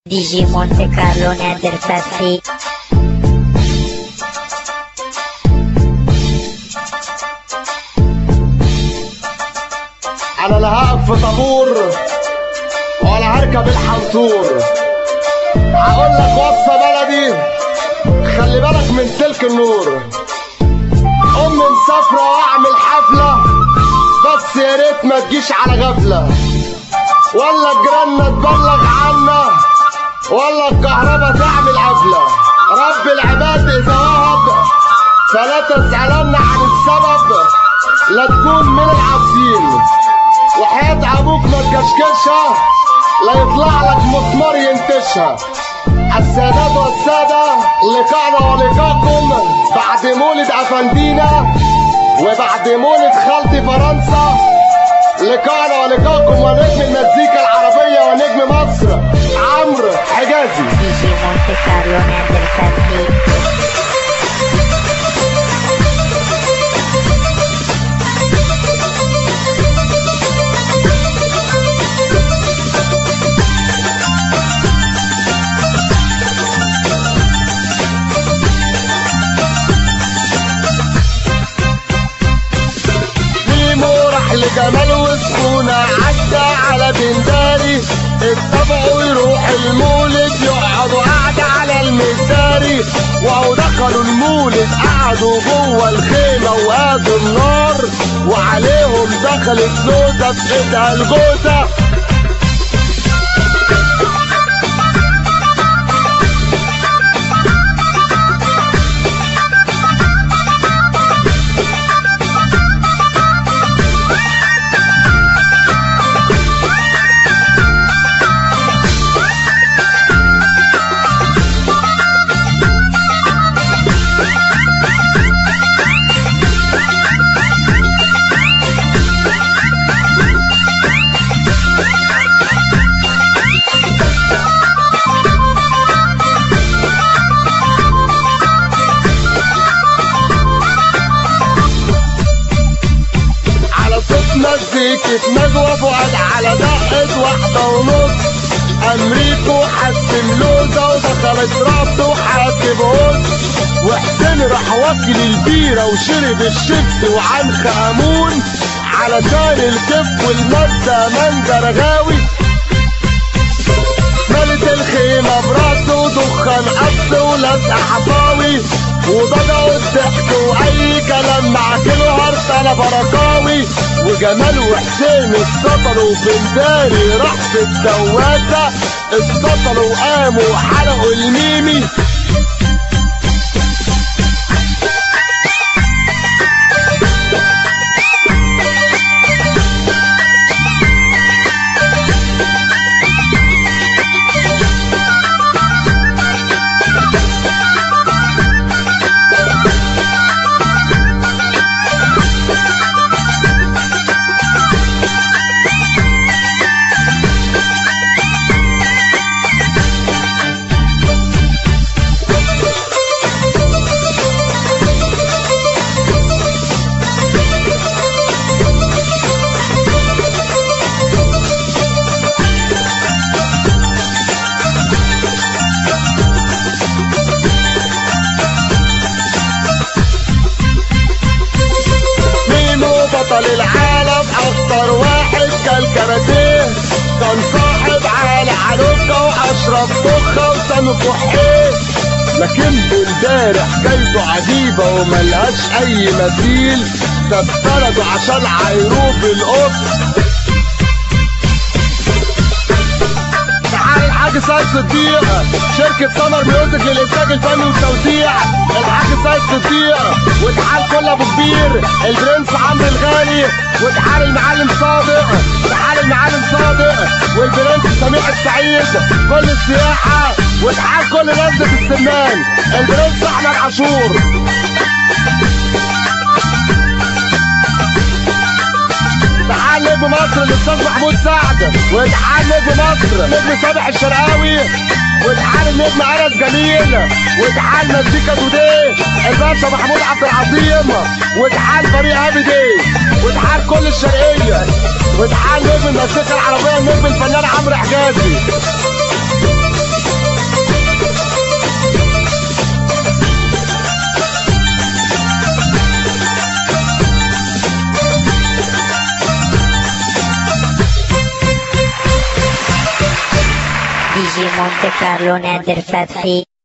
ديجي مونتي كارلو نادر فتحي انا لا هقف في طابور ولا هركب الحنطور هقول لك وصفه بلدي خلي بالك من سلك النور امي مسافره واعمل حفله بس يا ريت ما تجيش على غفله ولا جيراننا تبلغ عنا ولا الكهرباء تعمل قفله رب العباد اذا وهب فلا تسالن عن السبب لا تكون من العابسين وحياة ابوك ما تكشكشها لا يطلع لك مسمار ينتشها السادات والسادة لقاءنا ولقاءكم بعد مولد افندينا وبعد مولد خالتي فرنسا لقاءنا ولقاءكم ونجم المزيكا العربية ونجم مصر عمرو حجازي ديجي مونتي كارلو نادر فتحي ميمو راح لجمال وسكونة عدى على بنداري اتفقوا يروح المولد يقعدوا قعدة على المداري وهو دخلوا المولد قعدوا جوه الخيمة وقادوا النار وعليهم دخلت زوزة في ايدها الجوزة على صوت مزيكة نجوى فؤاد على دقة واحدة ونص أمريكو حسن لوزة ودخلت رابطه وحاسب هوس وحسين راح واكل البيرة وشرب الشيبس وعنخ أمون علشان الكف والمادة منجر غاوي ملت الخيمة براسه ودخان قص ولزق حصاوي وبدأوا الضحك وأي كلام مع كل هرس أنا بركاوي وجمال وحسين اتسطلوا في الداري راح في الدواسة اتسطلوا وقاموا وحرقوا الميمي ميمو بطل العالم اكتر واحد كان كاراتيه كان صاحب علي علوكة واشرف طخة وسامي كحيه لكن امبارح جايته عجيبة وملهاش اي مثيل ده اتطردوا عشان عيروه بالقط تعال الحاج سيد صديق شركة سمر ميوزك للإنتاج الفني والتوزيع الحاج سيد صديق وتعال كل أبو كبير البرنس عمرو الغالي وتعال المعلم صادق تعال المعلم صادق والبرنس سميح السعيد كل السياحة وتعال كل نزلة السمان البرنس أحمد عاشور تعال نجم مصر الاستاذ محمود سعد وتعال نجم مصر نجم صالح الشرقاوي وتعال النجم انس جميل وتعال مزيكا دوديه الباشا محمود عبد العظيم وتعال فريق هابي دي وتعال كل الشرقيه وتعال نجم المزيكا العربيه النجم الفنان عمرو حجازي دي جي مونte كارلو نادر فتحي